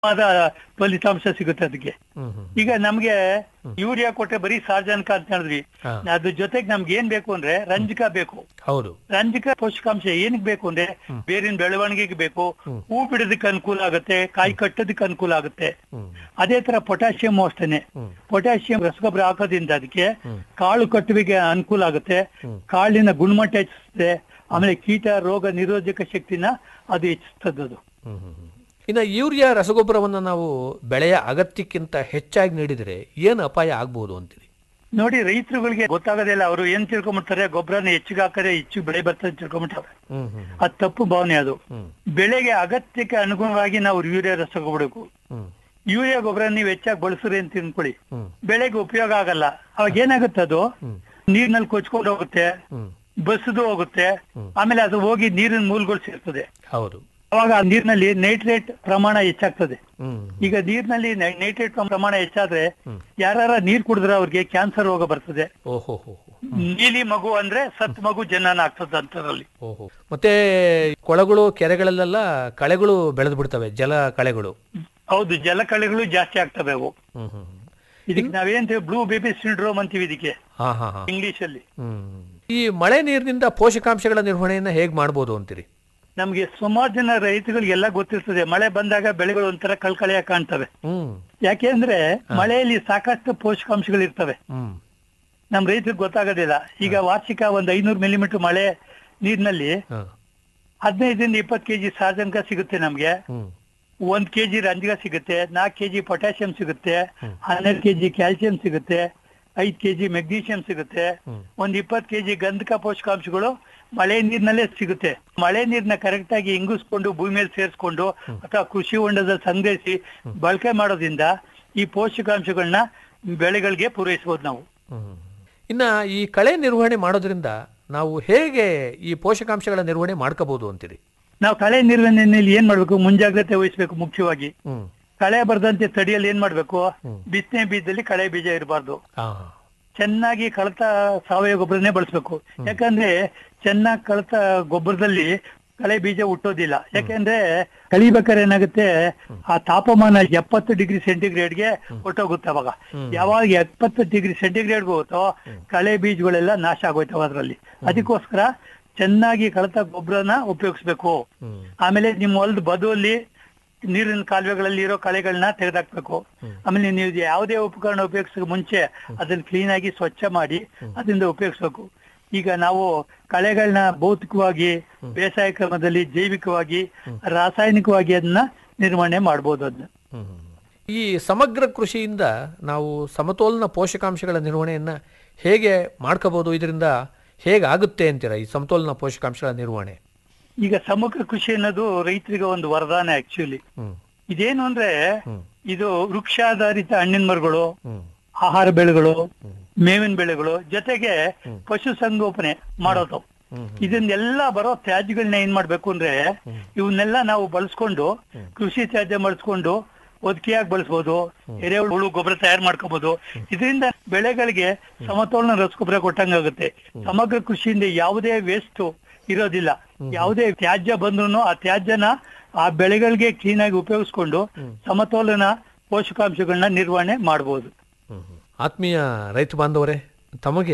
ಆದ ಫಲಿತಾಂಶ ಸಿಗುತ್ತೆ ಅದಕ್ಕೆ ಹ್ಮ್ ಹ್ಮ್ ಈಗ ನಮ್ಗೆ ಯೂರಿಯಾ ಕೊಟ್ರೆ ಬರೀ ಸಾರ್ವಜನಿಕ ಅಂತ ಹೇಳಿದ್ವಿ ಹಾ. ಅದ್ರ ಜೊತೆಗೆ ನಮ್ಗೆ ಏನ್ ಬೇಕು ಅಂದ್ರೆ ರಂಜಕ ಬೇಕು ಹೌದು ರಂಜಕ ಪೋಷಕಾಂಶ ಏನಕ್ಕೆ ಬೇಕು ಅಂದ್ರೆ ಬೇರಿನ ಬೆಳವಣಿಗೆಗೆ ಬೇಕು ಹೂ ಬಿಡೋದಕ್ಕೆ ಅನುಕೂಲ ಆಗುತ್ತೆ ಕಾಯಿ ಕಟ್ಟೋದಕ್ಕೆ ಅನುಕೂಲ ಆಗುತ್ತೆ ಹ್ಮ್ ಅದೇ ತರ ಪೊಟ್ಯಾಷಿಯಂ ಅಷ್ಟೇನೆ ಹ್ಮ್. ಪೊಟ್ಯಾಷಿಯಂ ರಸಗೊಬ್ಬರ ಹಾಕೋದ್ರಿಂದ ಅದಕ್ಕೆ ಕಾಳು ಕಟ್ಟುವಿಗೆ ಅನುಕೂಲ ಆಗುತ್ತೆ ಕಾಳಿನ ಗುಣಮಟ್ಟ ಹೆಚ್ಚಿಸುತ್ತೆ ಆಮೇಲೆ ಕೀಟ ರೋಗ ನಿರೋಧಕ ಶಕ್ತಿನ ಅದು ಹೆಚ್ಚಿಸ್ತದೆ ಅದು ಹ್ಮ್ ಹ್ಮ್ ಹ್ಮ್. ಇನ್ನು ಯೂರಿಯಾ ರಸಗೊಬ್ಬರವನ್ನು ನಾವು ಬೆಳೆಯ ಅಗತ್ಯಕ್ಕಿಂತ ಹೆಚ್ಚಾಗಿ ನೀಡಿದರೆ ಏನು ಅಪಾಯ ಆಗ್ಬೋದು ಅಂತೀರಿ ನೋಡಿ ರೈತರುಗಳಿಗೆ ಗೊತ್ತಾಗೋದಿಲ್ಲ ಅವರು ಏನ್ ತಿಳ್ಕೊಂಬಿಡ್ತಾರೆ ಗೊಬ್ಬರನ ಹೆಚ್ಚಿಗೆ ಹಾಕರೆ ಹೆಚ್ಚು ಬೆಳೆ ಬರ್ತದೆ ತಿಳ್ಕೊಂಬಿಡ್ತಾರೆ ಹ್ಮ್ ಹ್ಮ್ ಅದು ತಪ್ಪು ಭಾವನೆ ಅದು ಹ್ಮ್ ಬೆಳೆಗೆ ಅಗತ್ಯಕ್ಕೆ ಅನುಗುಣವಾಗಿ ನಾವು ಯೂರಿಯಾ ರಸ ಕೊಡಬೇಕು ಹ್ಮ್ ಯೂರಿಯಾ ಗೊಬ್ಬರ ನೀವು ಹೆಚ್ಚಾಗಿ ಬಳಸ್ರಿ ಅಂತ ತಿಳ್ಕೊಳ್ಳಿ ಹ್ಮ್ ಬೆಳೆಗೆ ಉಪಯೋಗ ಆಗಲ್ಲ ಅವಾಗ ಏನಾಗುತ್ತೆ ಅದು ಹ್ಮ್. ನೀರ್ನಲ್ಲಿ ಕೊಚ್ಕೊಂಡು ಹೋಗುತ್ತೆ ಹ್ಮ್ ಬಸ್ದು ಹೋಗುತ್ತೆ ಆಮೇಲೆ ಅದು ಹೋಗಿ ನೀರಿನ ಮೂಲಗಳು ಸೇರ್ತದೆ ಹೌದು ಅವಾಗ ಆ ನೀರಿನಲ್ಲಿ ನೈಟ್ರೇಟ್ ಪ್ರಮಾಣ ಹೆಚ್ಚಾಗ್ತದೆ ಹ್ಮ್ ಈಗ ನೀರಿನಲ್ಲಿ ನೈಟ್ರೇಟ್ ಪ್ರಮಾಣ ಹೆಚ್ಚಾದ್ರೆ ಯಾರ ನೀರ್ ಕುಡಿದ್ರೆ ಅವ್ರಿಗೆ ಕ್ಯಾನ್ಸರ್ ರೋಗ ಬರ್ತದೆ ಓಹೋ ಹೋ ಹೋ. ನೀಲಿ ಮಗು ಅಂದ್ರೆ ಸತ್ ಮಗು ಜನನ ಆಗ್ತದೆ ಅಂತರಲ್ಲಿ ಓಹೋ ಮತ್ತೆ ಕೊಳಗಳು ಕೆರೆಗಳಲ್ಲೆಲ್ಲ ಕಳೆಗಳು ಬೆಳೆದು ಬಿಡ್ತವೆ ಜಲ ಕಳೆಗಳು ಹೌದು ಜಲಕಳೆಗಳು ಜಾಸ್ತಿ ಆಗ್ತವೆ ಅವು ಹ್ಮ್ ಹ್ಮ್ ಹ್ಮ್. ಇದಕ್ಕೆ ನಾವೇನ್ ಬ್ಲೂ ಬೇಬಿ ಸಿಂಡ್ರೋಮ್ ಅಂತೀವಿ ಇದಕ್ಕೆ ಹಾ ಹಾ ಹಾ ಇಂಗ್ಲಿಷ್ ಅಲ್ಲಿ ಹ್ಮ್ ಈ ಮಳೆ ನೀರಿನಿಂದ ಪೋಷಕಾಂಶಗಳ ನಿರ್ವಹಣೆಯನ್ನ ಹೇಗ್ ಮಾಡ್ಬೋದು ಅಂತೀರಿ ನಮ್ಗೆ ಸುಮಾರು ಜನ ರೈತಗಳಿಗೆಲ್ಲ ಗೊತ್ತಿರ್ತದೆ ಮಳೆ ಬಂದಾಗ ಬೆಳೆಗಳು ಒಂಥರ ಕಳ್ಕಳೆಯ ಕಾಣ್ತವೆ ಹ್ಮ್ ಯಾಕೆಂದ್ರೆ ಮಳೆಯಲ್ಲಿ ಸಾಕಷ್ಟು ಪೋಷಕಾಂಶಗಳು ಇರ್ತವೆ ಹ್ಮ್ ನಮ್ ರೈತರಿಗೆ ಗೊತ್ತಾಗೋದಿಲ್ಲ ಈಗ ವಾರ್ಷಿಕ ಒಂದ್ ಐನೂರು ಮಿಲಿಮೀಟರ್ ಮಳೆ ನೀರಿನಲ್ಲಿ ಹಾ ಹದಿನೈದರಿಂದ ಇಪ್ಪತ್ತು ಕೆಜಿ ಸಾರ್ವಜನಿಕ ಸಿಗುತ್ತೆ ನಮ್ಗೆ ಹ್ಮ್ ಒಂದ್ ಕೆಜಿ ರಂಜಕ ಸಿಗುತ್ತೆ ನಾಲ್ಕು ಕೆಜಿ ಪೊಟ್ಯಾಷಿಯಂ ಸಿಗುತ್ತೆ ಹನ್ನೆರಡು ಕೆಜಿ ಕ್ಯಾಲ್ಸಿಯಂ ಸಿಗುತ್ತೆ ಐದ್ ಕೆಜಿ ಮೆಗ್ನೀಷಿಯಂ ಸಿಗುತ್ತೆ ಒಂದ್ ಇಪ್ಪತ್ತು ಕೆಜಿ ಗಂಧಕ ಪೋಷಕಾಂಶಗಳು ಮಳೆ ನೀರಿನಲ್ಲೇ ಸಿಗುತ್ತೆ ಮಳೆ ನೀರ್ನ ಕರೆಕ್ಟ್ ಆಗಿ ಇಂಗಿಸ್ಕೊಂಡು ಭೂಮಿ ಮೇಲೆ ಸೇರಿಸ್ಕೊಂಡು ಅಥವಾ ಕೃಷಿ ಹೊಂಡದಲ್ಲಿ ಸಂಗ್ರಹಿಸಿ ಬಳಕೆ ಮಾಡೋದ್ರಿಂದ ಈ ಪೋಷಕಾಂಶಗಳನ್ನ ಬೆಳೆಗಳಿಗೆ ಪೂರೈಸಬಹುದು ನಾವು ಹ್ಮ್. ಇನ್ನ ಈ ಕಳೆ ನಿರ್ವಹಣೆ ಮಾಡೋದ್ರಿಂದ ನಾವು ಹೇಗೆ ಈ ಪೋಷಕಾಂಶಗಳ ನಿರ್ವಹಣೆ ಮಾಡ್ಕೋಬಹುದು ಅಂತೀರಿ ನಾವು ಕಳೆ ನಿರ್ವಹಣೆಯಲ್ಲಿ ಏನ್ ಮಾಡ್ಬೇಕು ಮುಂಜಾಗ್ರತೆ ವಹಿಸ್ಬೇಕು ಮುಖ್ಯವಾಗಿ ಹ್ಮ್ ಕಳೆ ಬರದಂತೆ ತಡಿಯಲ್ಲಿ ಏನ್ ಮಾಡ್ಬೇಕು ಬಿತ್ತನೆ ಬೀಜದಲ್ಲಿ ಕಳೆ ಬೀಜ ಇರಬಾರ್ದು ಹಾ ಚೆನ್ನಾಗಿ ಕಳತ ಸಾವಯವ ಗೊಬ್ಬರನೇ ಬಳಸ್ಬೇಕು ಯಾಕಂದ್ರೆ ಚೆನ್ನಾಗಿ ಕಳತ ಗೊಬ್ಬರದಲ್ಲಿ ಕಳೆ ಬೀಜ ಹುಟ್ಟೋದಿಲ್ಲ ಯಾಕಂದ್ರೆ ಕಳಿಬೇಕಾದ್ರೆ ಏನಾಗುತ್ತೆ ಆ ತಾಪಮಾನ ಎಪ್ಪತ್ತು ಡಿಗ್ರಿ ಸೆಂಟಿಗ್ರೇಡ್ಗೆ ಹೊಟ್ಟೋಗುತ್ತೆ ಅವಾಗ ಯಾವಾಗ ಎಪ್ಪತ್ತು ಡಿಗ್ರಿ ಸೆಂಟಿಗ್ರೇಡ್ ಹೋಗುತ್ತೋ ಕಳೆ ಬೀಜಗಳೆಲ್ಲ ನಾಶ ಆಗೋಯ್ತವ ಅದರಲ್ಲಿ ಅದಕ್ಕೋಸ್ಕರ ಚೆನ್ನಾಗಿ ಕಳತ ಗೊಬ್ಬರನ ಉಪಯೋಗಿಸ್ಬೇಕು ಹ್ಮ್ ಆಮೇಲೆ ನಿಮ್ಮ ಹೊಲದ ಬದುವಲ್ಲಿ ನೀರಿನ ಕಾಲುವೆಗಳಲ್ಲಿ ಇರೋ ಕಳೆಗಳನ್ನ ತೆಗೆದಾಕ್ಬೇಕು ಆಮೇಲೆ ನೀವು ಯಾವುದೇ ಉಪಕರಣ ಉಪಯೋಗಿಸೋ ಮುಂಚೆ ಅದನ್ನ ಕ್ಲೀನ್ ಆಗಿ ಸ್ವಚ್ಛ ಮಾಡಿ ಅದರಿಂದ ಉಪಯೋಗಿಸ್ಬೇಕು ಈಗ ನಾವು ಕಳೆಗಳನ್ನ ಭೌತಿಕವಾಗಿ ಬೇಸಾಯ ಕ್ರಮದಲ್ಲಿ ಜೈವಿಕವಾಗಿ ರಾಸಾಯನಿಕವಾಗಿ ಅದನ್ನ ನಿರ್ವಹಣೆ ಮಾಡ್ಬೋದು ಅದನ್ನ ಹ್ಮ್. ಈ ಸಮಗ್ರ ಕೃಷಿಯಿಂದ ನಾವು ಸಮತೋಲನ ಪೋಷಕಾಂಶಗಳ ನಿರ್ವಹಣೆಯನ್ನ ಹೇಗೆ ಮಾಡ್ಕೋಬಹುದು ಇದರಿಂದ ಹೇಗಾಗುತ್ತೆ ಅಂತೀರಾ ಈ ಸಮತೋಲನ ಪೋಷಕಾಂಶಗಳ ನಿರ್ವಹಣೆ ಈಗ ಸಮಗ್ರ ಕೃಷಿ ಅನ್ನೋದು ರೈತರಿಗೆ ಒಂದು ವರದಾನ ಆಕ್ಚುಲಿ ಹ್ಮ್ ಇದೇನು ಅಂದ್ರೆ ಹ್ಮ್. ಇದು ವೃಕ್ಷಾಧಾರಿತ ಹಣ್ಣಿನ ಮರಗಳು ಹ್ಮ್ ಆಹಾರ ಬೆಳೆಗಳು ಮೇವಿನ ಬೆಳೆಗಳು ಜೊತೆಗೆ ಪಶು ಸಂಗೋಪನೆ ಮಾಡೋದು ಹ್ಮ್. ಇದನ್ನೆಲ್ಲ ಬರೋ ತ್ಯಾಜ್ಯಗಳನ್ನ ಏನ್ ಮಾಡ್ಬೇಕು ಅಂದ್ರೆ ಇವನ್ನೆಲ್ಲ ನಾವು ಬಳಸ್ಕೊಂಡು ಕೃಷಿ ತ್ಯಾಜ್ಯ ಬಳಸ್ಕೊಂಡು ಒದಕೆಯಾಗಿ ಬಳಸ್ಬೋದು ಎರೆಹುಳು ಗೊಬ್ಬರ ತಯಾರು ಮಾಡ್ಕೋಬಹುದು ಇದರಿಂದ ಬೆಳೆಗಳಿಗೆ ಸಮತೋಲನ ರಸಗೊಬ್ಬರ ಕೊಟ್ಟಂಗಾಗುತ್ತೆ ಸಮಗ್ರ ಕೃಷಿಯಿಂದ ಯಾವುದೇ ವೇಸ್ಟ್ ಇರೋದಿಲ್ಲ ಯಾವುದೇ ತ್ಯಾಜ್ಯ ಬಂದ್ರು ಆ ತ್ಯಾಜ್ಯನ ಆ ಬೆಳೆಗಳಿಗೆ ಕ್ಲೀನ್ ಆಗಿ ಉಪಯೋಗಿಸ್ಕೊಂಡು ಸಮತೋಲನ ಪೋಷಕಾಂಶಗಳನ್ನ ನಿರ್ವಹಣೆ ಮಾಡಬಹುದು ಹ್ಮ್. ಆತ್ಮೀಯ ರೈತ ಬಾಂಧವರೇ ತಮಗೆ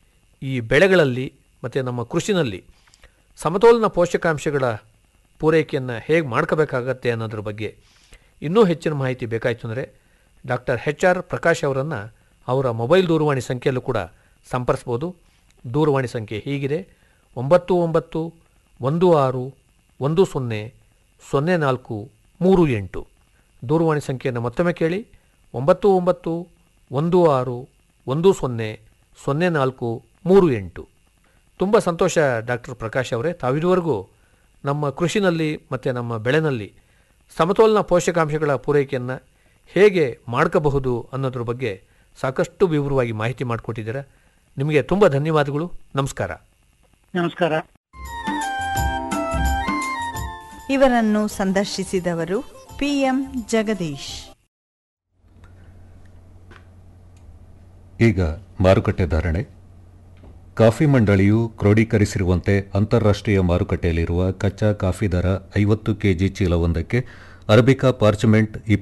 ಈ ಬೆಳೆಗಳಲ್ಲಿ ಮತ್ತು ನಮ್ಮ ಕೃಷಿನಲ್ಲಿ ಸಮತೋಲನ ಪೋಷಕಾಂಶಗಳ ಪೂರೈಕೆಯನ್ನು ಹೇಗೆ ಮಾಡ್ಕೋಬೇಕಾಗತ್ತೆ ಅನ್ನೋದ್ರ ಬಗ್ಗೆ ಇನ್ನೂ ಹೆಚ್ಚಿನ ಮಾಹಿತಿ ಬೇಕಾಯಿತು ಅಂದರೆ ಡಾಕ್ಟರ್ ಎಚ್ ಆರ್ ಪ್ರಕಾಶ್ ಅವರನ್ನು ಅವರ ಮೊಬೈಲ್ ದೂರವಾಣಿ ಸಂಖ್ಯೆಯಲ್ಲೂ ಕೂಡ ಸಂಪರ್ಸ್ಬೋದು ದೂರವಾಣಿ ಸಂಖ್ಯೆ ಹೀಗಿದೆ ಒಂಬತ್ತು ಒಂಬತ್ತು ಒಂದು ಆರು ಒಂದು ಸೊನ್ನೆ ಸೊನ್ನೆ ನಾಲ್ಕು ಮೂರು ಎಂಟು ದೂರವಾಣಿ ಸಂಖ್ಯೆಯನ್ನು ಮತ್ತೊಮ್ಮೆ ಕೇಳಿ ಒಂಬತ್ತು ಒಂಬತ್ತು ಒಂದು ಆರು ಒಂದು ಸೊನ್ನೆ ಸೊನ್ನೆ ನಾಲ್ಕು ಮೂರು ಎಂಟು ತುಂಬ ಸಂತೋಷ ಡಾಕ್ಟರ್ ಪ್ರಕಾಶ್ ಅವರೇ ತಾವಿದುವರೆಗೂ ನಮ್ಮ ಕೃಷಿನಲ್ಲಿ ಮತ್ತು ನಮ್ಮ ಬೆಳೆನಲ್ಲಿ ಸಮತೋಲನ ಪೋಷಕಾಂಶಗಳ ಪೂರೈಕೆಯನ್ನು ಹೇಗೆ ಮಾಡ್ಕೋಬಹುದು ಅನ್ನೋದ್ರ ಬಗ್ಗೆ ಸಾಕಷ್ಟು ವಿವರವಾಗಿ ಮಾಹಿತಿ ಮಾಡಿಕೊಟ್ಟಿದ್ದೀರಾ ನಿಮಗೆ ತುಂಬ ಧನ್ಯವಾದಗಳು ನಮಸ್ಕಾರ ನಮಸ್ಕಾರ ಇವರನ್ನು ಸಂದರ್ಶಿಸಿದವರು ಪಿಎಂ ಜಗದೀಶ್ ಈಗ ಮಾರುಕಟ್ಟೆ ಧಾರಣೆ ಕಾಫಿ ಮಂಡಳಿಯು ಕ್ರೋಢೀಕರಿಸಿರುವಂತೆ ಅಂತಾರಾಷ್ಟ್ರೀಯ ಮಾರುಕಟ್ಟೆಯಲ್ಲಿರುವ ಕಚ್ಚಾ ಕಾಫಿ ದರ ಐವತ್ತು ಕೆಜಿ ಚೀಲವೊಂದಕ್ಕೆ ಅರಬಿಕಾ ಪಾರ್ಚಮೆಂಟ್